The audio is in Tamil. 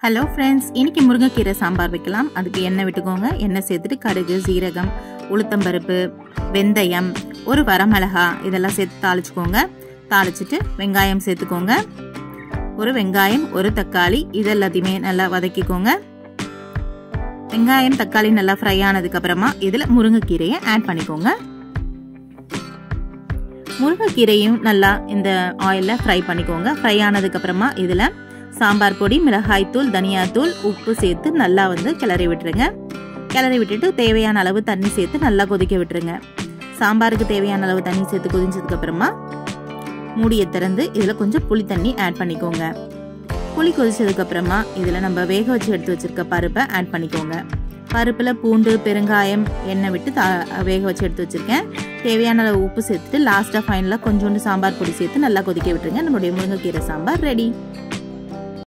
ஹலோ ஃப்ரெண்ட்ஸ் இன்னைக்கு முருங்கைக்கீரை சாம்பார் வைக்கலாம் அதுக்கு எண்ணெய் விட்டுக்கோங்க எண்ணெய் சேர்த்துட்டு கடுகு சீரகம் உளுத்தம்பருப்பு வெந்தயம் ஒரு வரமிளகா இதெல்லாம் சேர்த்து தாளிச்சுக்கோங்க தாளிச்சிட்டு வெங்காயம் சேர்த்துக்கோங்க ஒரு வெங்காயம் ஒரு தக்காளி இது எல்லாத்தையுமே நல்லா வதக்கிக்கோங்க வெங்காயம் தக்காளி நல்லா ஃப்ரை ஆனதுக்கு அப்புறமா இதில் முருங்கைக்கீரையை ஆட் பண்ணிக்கோங்க முருங்கைக்கீரையும் நல்லா இந்த ஆயிலில் ஃப்ரை பண்ணிக்கோங்க ஃப்ரை ஆனதுக்கு அப்புறமா இதில் சாம்பார் பொடி மிளகாய்த்தூள் தனியாத்தூள் உப்பு சேர்த்து நல்லா வந்து கிளறி விட்டுருங்க கிளறி விட்டுட்டு தேவையான அளவு தண்ணி சேர்த்து நல்லா கொதிக்க விட்டுருங்க சாம்பாருக்கு தேவையான அளவு தண்ணி சேர்த்து கொதிச்சதுக்கு அப்புறமா மூடியை திறந்து இதில் கொஞ்சம் புளி தண்ணி ஆட் பண்ணிக்கோங்க புளி கொதிச்சதுக்கு அப்புறமா இதில் நம்ம வேக வச்சு எடுத்து வச்சிருக்க பருப்பை ஆட் பண்ணிக்கோங்க பருப்பில் பூண்டு பெருங்காயம் எண்ணெய் விட்டு தா வேக வச்சு எடுத்து வச்சுருக்கேன் தேவையான அளவு உப்பு சேர்த்துட்டு லாஸ்ட்டாக ஃபைனலாக கொஞ்சோண்டு சாம்பார் பொடி சேர்த்து நல்லா கொதிக்க விட்டுருங்க நம்மளுடைய முருங்கைக்கீரை சாம்பார் ரெடி